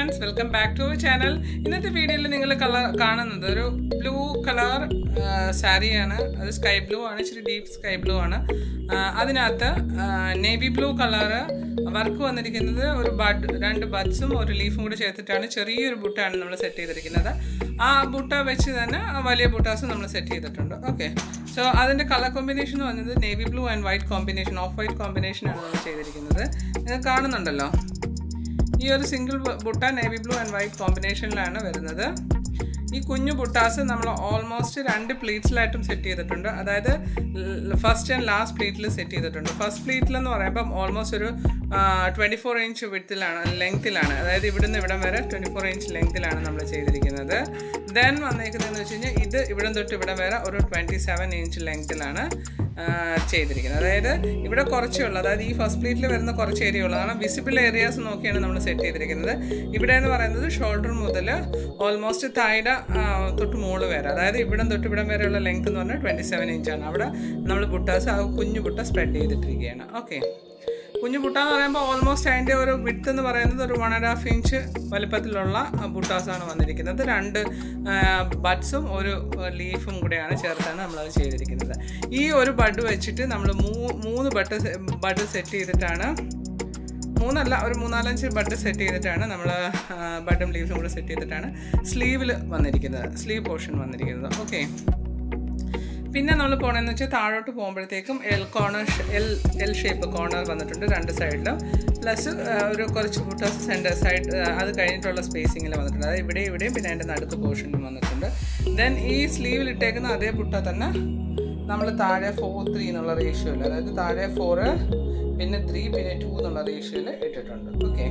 friends welcome back to channel ഇന്നത്തെ വീഡിയോയിൽ നിങ്ങൾ കളർ കാണുന്നത് ഒരു ബ്ലൂ കളർ സാരിയാണ് അത് സ്കൈ ബ്ലൂ ആണ് ഇച്ചിരി ഡീപ്പ് സ്കൈ ബ്ലൂ ആണ് ആ, അതിനകത്ത് നേവി ബ്ലൂ കളറ് വർക്ക് വന്നിരിക്കുന്നത് ഒരു ബഡ് രണ്ട് ബഡ്സും ഒരു ലീഫും കൂടി ചേർത്തിട്ടാണ് ചെറിയൊരു ബുട്ടാണ് നമ്മൾ സെറ്റ് ചെയ്തിരിക്കുന്നത് ആ ബുട്ട വെച്ച് തന്നെ ആ വലിയ ബുട്ടാസ് നമ്മൾ സെറ്റ് ചെയ്തിട്ടുണ്ട് ഓക്കെ സോ അതിൻ്റെ കളർ കോമ്പിനേഷൻ വന്നത് navy blue and white combination off white കോമ്പിനേഷനാണ് നമ്മൾ ചെയ്തിരിക്കുന്നത് നിങ്ങൾ കാണുന്നുണ്ടല്ലോ ഈ ഒരു സിംഗിൾ ബുട്ട നേവി ബ്ലൂ ആൻഡ് വൈറ്റ് കോമ്പിനേഷനിലാണ് വരുന്നത് ഈ കുഞ്ഞു ബുട്ടാസ് നമ്മൾ ഓൾമോസ്റ്റ് രണ്ട് പ്ലീറ്റ്സിലായിട്ടും സെറ്റ് ചെയ്തിട്ടുണ്ട് അതായത് ഫസ്റ്റ് ആൻഡ് ലാസ്റ്റ് പ്ലീറ്റിൽ സെറ്റ് ചെയ്തിട്ടുണ്ട് ഫസ്റ്റ് പ്ലീറ്റിൽ എന്ന് പറയുമ്പം ഓൾമോസ്റ്റ് ഒരു ട്വൻറ്റി ഫോർ ഇഞ്ച് വിഡ്ത്തിലാണ് ലെങ്ത്തിലാണ് അതായത് ഇവിടുന്ന് ഇവിടം വരെ ട്വൻറ്റി ഫോർ ഇഞ്ച് ലെങ്ത്തിലാണ് നമ്മൾ ചെയ്തിരിക്കുന്നത് ദെൻ വന്നേക്കുന്നതെന്ന് വെച്ച് കഴിഞ്ഞാൽ ഇത് ഇവിടം തൊട്ട് ഇവിടം വരെ ഒരു ട്വൻറ്റി സെവൻ ഇഞ്ച് ലെങ്ത്തിലാണ് ചെയ്തിരിക്കുന്നത് അതായത് ഇവിടെ കുറച്ചേ ഉള്ളൂ അതായത് ഈ ഫസ്റ്റ് പ്ലേറ്റിൽ വരുന്ന കുറച്ച് ഏരിയ ഉള്ളതാണ് വിസിബിൾ ഏരിയാസ് നോക്കിയാണ് നമ്മൾ സെറ്റ് ചെയ്തിരിക്കുന്നത് ഇവിടെ എന്ന് പറയുന്നത് ഷോൾഡർ മുതൽ ഓൾമോസ്റ്റ് താഴെ തൊട്ട് മുകളിൽ വരെ അതായത് ഇവിടം തൊട്ട് ഇവിടം വരെയുള്ള ലെങ്ത് എന്ന് പറഞ്ഞാൽ ട്വൻറ്റി സെവൻ ഇഞ്ചാണ് അവിടെ നമ്മൾ ബുട്ടാസ് ആ കുഞ്ഞു ബുട്ട സ്പ്രെഡ് ചെയ്തിട്ടിരിക്കുകയാണ് ഓക്കെ കുഞ്ഞു ബുട്ട എന്ന് പറയുമ്പോൾ ഓൾമോസ്റ്റ് അതിൻ്റെ ഒരു വിഡ്ത്ത് എന്ന് പറയുന്നത് ഒരു വൺ ആൻഡ് ഹാഫ് ഇഞ്ച് വലുപ്പത്തിലുള്ള ബുട്ടാസാണ് വന്നിരിക്കുന്നത് രണ്ട് ബഡ്സും ഒരു ലീഫും കൂടെയാണ് ചേർത്താണ് നമ്മളത് ചെയ്തിരിക്കുന്നത് ഈ ഒരു ബഡ് വെച്ചിട്ട് നമ്മൾ മൂന്ന് ബഡ് ബഡ് സെറ്റ് ചെയ്തിട്ടാണ് മൂന്നല്ല ഒരു മൂന്നാലഞ്ച് ബഡ് സെറ്റ് ചെയ്തിട്ടാണ് നമ്മൾ ബഡും ലീവ്സും കൂടെ സെറ്റ് ചെയ്തിട്ടാണ് സ്ലീവിൽ വന്നിരിക്കുന്നത് സ്ലീവ് പോർഷൻ വന്നിരിക്കുന്നത് ഓക്കെ പിന്നെ നമ്മൾ പോകണമെന്ന് വെച്ചാൽ താഴോട്ട് പോകുമ്പോഴത്തേക്കും L corner L L shape corner വന്നിട്ടുണ്ട് രണ്ട് സൈഡിലും പ്ലസ് ഒരു കുറച്ച് ബുട്ടാസ് സെൻറ്റർ സൈഡ് അത് കഴിഞ്ഞിട്ടുള്ള സ്പേസിങ്ങിൽ വന്നിട്ടുണ്ട് അതായത് ഇവിടെ ഇവിടെയും പിന്നെ അതിൻ്റെ നടുക്ക് പോർഷനിലും വന്നിട്ടുണ്ട് ദെൻ ഈ സ്ലീവിൽ ഇട്ടേക്കുന്ന അതേ ബുട്ട തന്നെ നമ്മൾ താഴെ ഫോർ ത്രീ എന്നുള്ള റേഷ്യോയിൽ അതായത് താഴെ ഫോറ് പിന്നെ ത്രീ പിന്നെ ടു എന്നുള്ള റേഷ്യോയിൽ ഇട്ടിട്ടുണ്ട് ഓക്കെ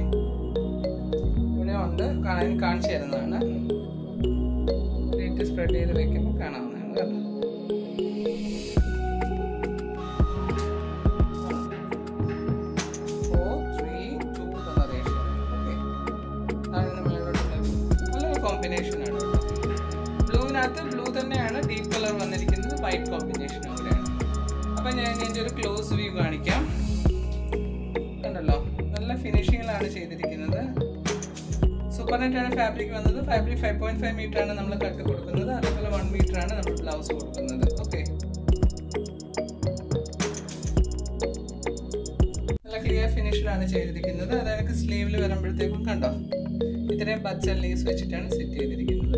ഇവിടെ ഉണ്ട് കാണാൻ കാണിച്ചു തരുന്നതാണ് സ്പ്രെഡ് ചെയ്ത് വെക്കുമ്പോൾ കാണാവുന്നതാണ് കേട്ടോ കോമ്പിനേഷനാണ് ബ്ലൂവിനകത്ത് ബ്ലൂ തന്നെയാണ് ഡീപ്പ് കളർ വന്നിരിക്കുന്നത് വൈറ്റ് കോമ്പിനേഷനും കൂടെയാണ് അപ്പം ഞാൻ ഇതിൻ്റെ ഒരു ക്ലോസ് വ്യൂ കാണിക്കാം കണ്ടല്ലോ നല്ല ഫിനിഷിങ്ങിലാണ് ചെയ്തിരിക്കുന്നത് സൂപ്പർ നെറ്റാണ് ഫാബ്രിക് വന്നത് fabric five point five metre ആണ് നമ്മൾ കട്ട് കൊടുക്കുന്നത് അതേപോലെ വൺ മീറ്റർ ആണ് നമ്മൾ ബ്ലൗസ് കൊടുക്കുന്നത് ഓക്കെ നല്ല ക്ലിയർ ഫിനിഷിലാണ് ചെയ്തിരിക്കുന്നത് അതായത് സ്ലീവിൽ വരുമ്പോഴത്തേക്കും കണ്ടോ ഇത്രയും ബഡ്സ് ആൻഡ് ലീവ്സ് വെച്ചിട്ടാണ് സെറ്റ് ചെയ്തിരിക്കുന്നത്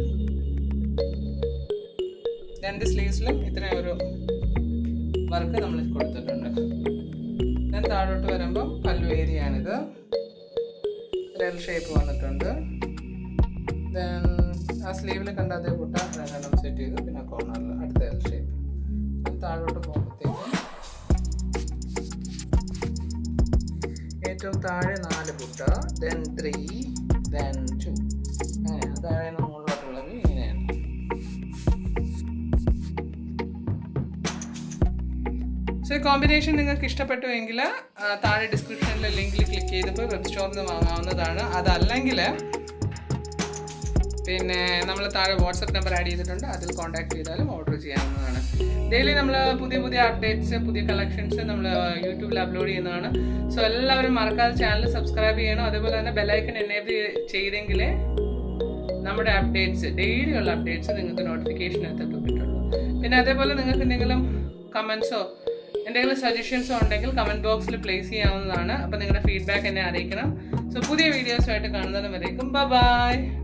രണ്ട് സ്ലീവ്സിലും ഇത്രയും ഒരു വർക്ക് നമ്മൾ കൊടുത്തിട്ടുണ്ട് ഞാൻ താഴോട്ട് വരുമ്പം പല്ലു ഏരിയ ആണിത് എൽ ഷേപ്പ് വന്നിട്ടുണ്ട് ദെൻ ആ സ്ലീവിൽ കണ്ട അതേ പുട്ട രണ്ടെണ്ണം സെറ്റ് ചെയ്തു പിന്നെ കോർണറിൽ അടുത്ത എൽ ഷേപ്പ് താഴോട്ട് പോകുമ്പോഴത്തേക്കും ഏറ്റവും താഴെ നാല് പുട്ട ദെൻ ത്രീ ദെൻ ടു അങ്ങനെയാണ് താഴെ മുകളിലോട്ടുള്ളത് ഇങ്ങനെയാണ് സോ ഈ കോമ്പിനേഷൻ നിങ്ങൾക്ക് ഇഷ്ടപ്പെട്ടുവെങ്കിൽ താഴെ ഡിസ്ക്രിപ്ഷനിലെ ലിങ്കിൽ ക്ലിക്ക് ചെയ്തപ്പോൾ വെബ് സ്റ്റോറിൽ നിന്ന് വാങ്ങാവുന്നതാണ് അതല്ലെങ്കിൽ പിന്നെ നമ്മൾ താഴെ വാട്സപ്പ് നമ്പർ ആഡ് ചെയ്തിട്ടുണ്ട് അതിൽ കോൺടാക്ട് ചെയ്താലും ഓർഡർ ചെയ്യാവുന്നതാണ് ഡെയിലി നമ്മൾ പുതിയ പുതിയ അപ്ഡേറ്റ്സ് പുതിയ കളക്ഷൻസ് നമ്മൾ യൂട്യൂബിൽ അപ്ലോഡ് ചെയ്യുന്നതാണ് സോ എല്ലാവരും മറക്കാതെ ചാനൽ സബ്സ്ക്രൈബ് ചെയ്യണം അതേപോലെ തന്നെ ബെല്ലൈക്കൺ എനേബിൾ ചെയ്തെങ്കിലേ നമ്മുടെ അപ്ഡേറ്റ്സ് ഡെയിലി ഉള്ള അപ്ഡേറ്റ്സ് നിങ്ങൾക്ക് നോട്ടിഫിക്കേഷൻ എത്തപ്പെട്ടിട്ടുള്ളൂ പിന്നെ അതേപോലെ നിങ്ങൾക്ക് എന്തെങ്കിലും കമൻസോ എന്തെങ്കിലും സജഷൻസോ ഉണ്ടെങ്കിൽ കമൻറ്റ് ബോക്സിൽ പ്ലേസ് ചെയ്യാവുന്നതാണ് അപ്പോൾ നിങ്ങളുടെ ഫീഡ്ബാക്ക് എന്നെ അറിയിക്കണം സോ പുതിയ വീഡിയോസുമായിട്ട് കാണുന്നതിന് വരേക്കും ബൈ